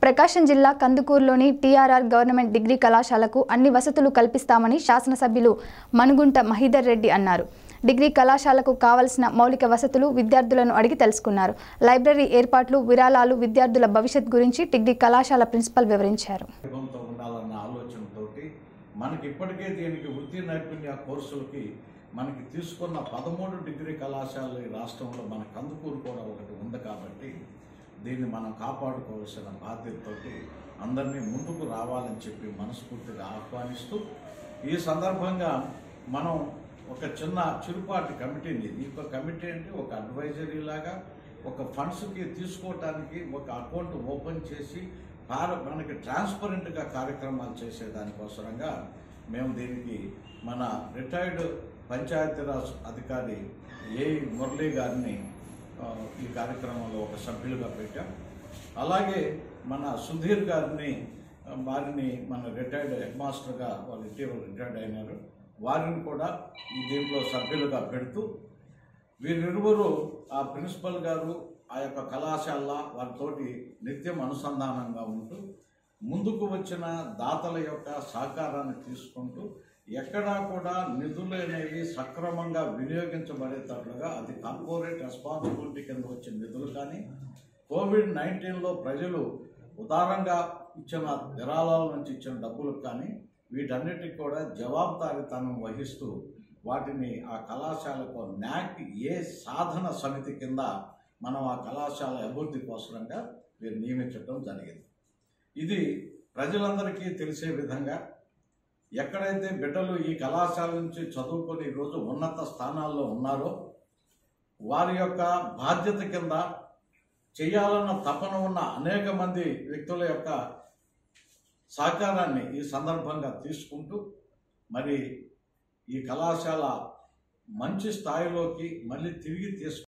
ప్రకాశం జిల్లా కందుకూరులోని TRR government degree కళాశాలకు అన్ని వసతులు కల్పిస్తామని శాసనసభ్యులు మనుగుంట మహీధర్ రెడ్డి అన్నారు డిగ్రీ కళాశాలకు కావలసిన మౌలిక వసతులు విద్యార్థులను అడిగి తెలుసుకున్నారు లైబ్రరీ ఏర్పాట్లు విరాళాలు విద్యార్థుల భవిష్యత్ గురించి డిగ్రీ కళాశాల ప్రిన్సిపల్ వివరించారు వైభవంతో ఉండాలన్న ఆలోచనతోటి మనకి ఇప్పటికే దీనికి వృత్తి నైపుణ్య కోర్సులకి మనకి తీసుకున్న పదమూడు డిగ్రీ కళాశాలలు ఈ రాష్ట్రంలో మన కందుకూరు కూడా ఒకటి ఉంది కాబట్టి దీన్ని మనం కాపాడుకోవాల్సిన బాధ్యతతోటి అందరినీ ముందుకు రావాలని చెప్పి మనస్ఫూర్తిగా ఆహ్వానిస్తూ ఈ సందర్భంగా మనం ఒక చిన్న చిరుపాటి కమిటీని ఇది ఒక కమిటీ అంటే ఒక అడ్వైజరీ లాగా ఒక ఫండ్స్కి తీసుకోవటానికి ఒక అకౌంట్ ఓపెన్ చేసి పార మనకి ట్రాన్స్పరెంట్గా కార్యక్రమాలు చేసే దానికోసరంగా మేము దీనికి మన రిటైర్డ్ పంచాయతీరాజ్ అధికారి ఏ మురళీ గారిని ఆ, ఈ కార్యక్రమంలో ఒక సభ్యులుగా పెట్టాం అలాగే మన సుధీర్ గారిని ఆ, వారిని మన రిటైర్డ్ హెడ్ మాస్టర్గా వాళ్ళు ఇటీవల రిటైర్డ్ అయినారు వారిని కూడా ఈ దీంట్లో సభ్యులుగా పెడుతూ వీరిరువురు ఆ ప్రిన్సిపల్ గారు ఆ యొక్క కళాశాల వారితోటి నిత్యం అనుసంధానంగా ఉంటూ ముందుకు వచ్చిన దాతల యొక్క సహకారాన్ని తీసుకుంటూ ఎక్కడా కూడా నిధులు అనేవి సక్రమంగా వినియోగించబడేటట్లుగా అది కార్పొరేట్ రెస్పాన్సిబిలిటీ కింద వచ్చిన నిధులు కానీ కోవిడ్ నైన్టీన్లో ప్రజలు ఉదారంగా ఇచ్చిన విరాళాల నుంచి ఇచ్చిన డబ్బులు కానీ వీటన్నిటికి కూడా జవాబుదారీతనం వహిస్తూ వాటిని ఆ కళాశాలకు న్యాక్ ఏ సాధన సమితి కింద మనం ఆ కళాశాల అభివృద్ధి కోసరంగా వీరు నియమించడం జరిగింది ఇది ప్రజలందరికీ తెలిసే విధంగా ఎక్కడైతే బిడ్డలు ఈ కళాశాల నుంచి చదువుకొని ఈరోజు ఉన్నత స్థానాల్లో ఉన్నారో వారి యొక్క బాధ్యత కింద చేయాలన్న తపన ఉన్న అనేక మంది వ్యక్తుల యొక్క సహకారాన్ని ఈ సందర్భంగా తీసుకుంటూ మరి ఈ కళాశాల మంచి స్థాయిలోకి మళ్ళీ తిరిగి తీసుకు